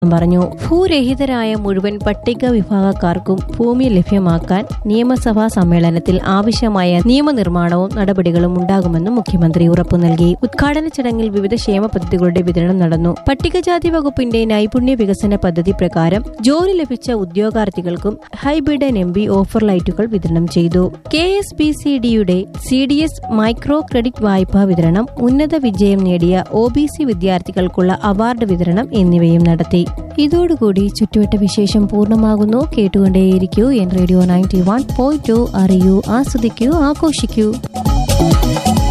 പറഞ്ഞു ഭൂരഹിതരായ മുഴുവൻ പട്ടിക വിഭാഗക്കാർക്കും ഭൂമി ലഭ്യമാക്കാൻ നിയമസഭാ സമ്മേളനത്തിൽ ആവശ്യമായ നിയമനിർമ്മാണവും നടപടികളും ഉണ്ടാകുമെന്നും മുഖ്യമന്ത്രി ഉറപ്പു നൽകി ഉദ്ഘാടന ചടങ്ങിൽ വിവിധ ക്ഷേമ പദ്ധതികളുടെ വിതരണം നടന്നു പട്ടികജാതി വകുപ്പിന്റെ നൈപുണ്യ വികസന പദ്ധതി പ്രകാരം ജോലി ലഭിച്ച ഉദ്യോഗാർത്ഥികൾക്കും ഹൈബിഡൻ എം ബി ഓഫർ ലൈറ്റുകൾ വിതരണം ചെയ്തു കെ എസ് ബി സി ഡിയുടെ C D S micro credit വായ്പാ വിതരണം ഉന്നത വിജയം നേടിയ ഒ ബി സി വിദ്യാർത്ഥികൾക്കുള്ള അവാർഡ് വിതരണം എന്നിവയും നടത്തി ഇതോടുകൂടി ചുറ്റുവട്ട വിശേഷം പൂർണ്ണമാകുന്നു കേട്ടുകൊണ്ടേയിരിക്കൂ എൻ radio ninety one point two അറിയൂ ആസ്വദിക്കൂ ആഘോഷിക്കൂ